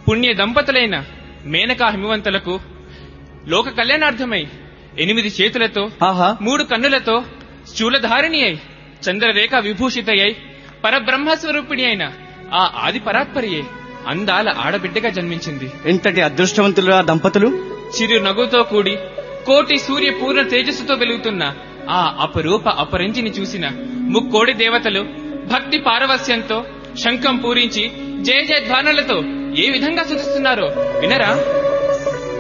పుణ్య దంపతులైన మేనకా హిమవంతులకు లోక కళ్యాణార్థమై ఎనిమిది చేతులతో ఆహా మూడు కన్నులతో శూలధారిణి అయి చంద్రరేఖ విభూషిత అయి పరబ్రహ్మ స్వరూపిణి అయిన ఆ ఆది పరాత్పరియే అందాల ఆడబిడ్డగా జన్మించింది ఎంతటి అదృష్టవంతులు ఆ దంపతులు చిరు నగుతో కూడి కోటి సూర్య పూర్ణ తేజస్సుతో వెలుగుతున్న ఆ అపరూప అపరంజిని చూసిన ముక్కోడి దేవతలు భక్తి పారవస్యంతో శంఖం పూరించి జయ జయ ధ్వానాలతో ఏ విధంగా సుతిస్తున్నారో వినరా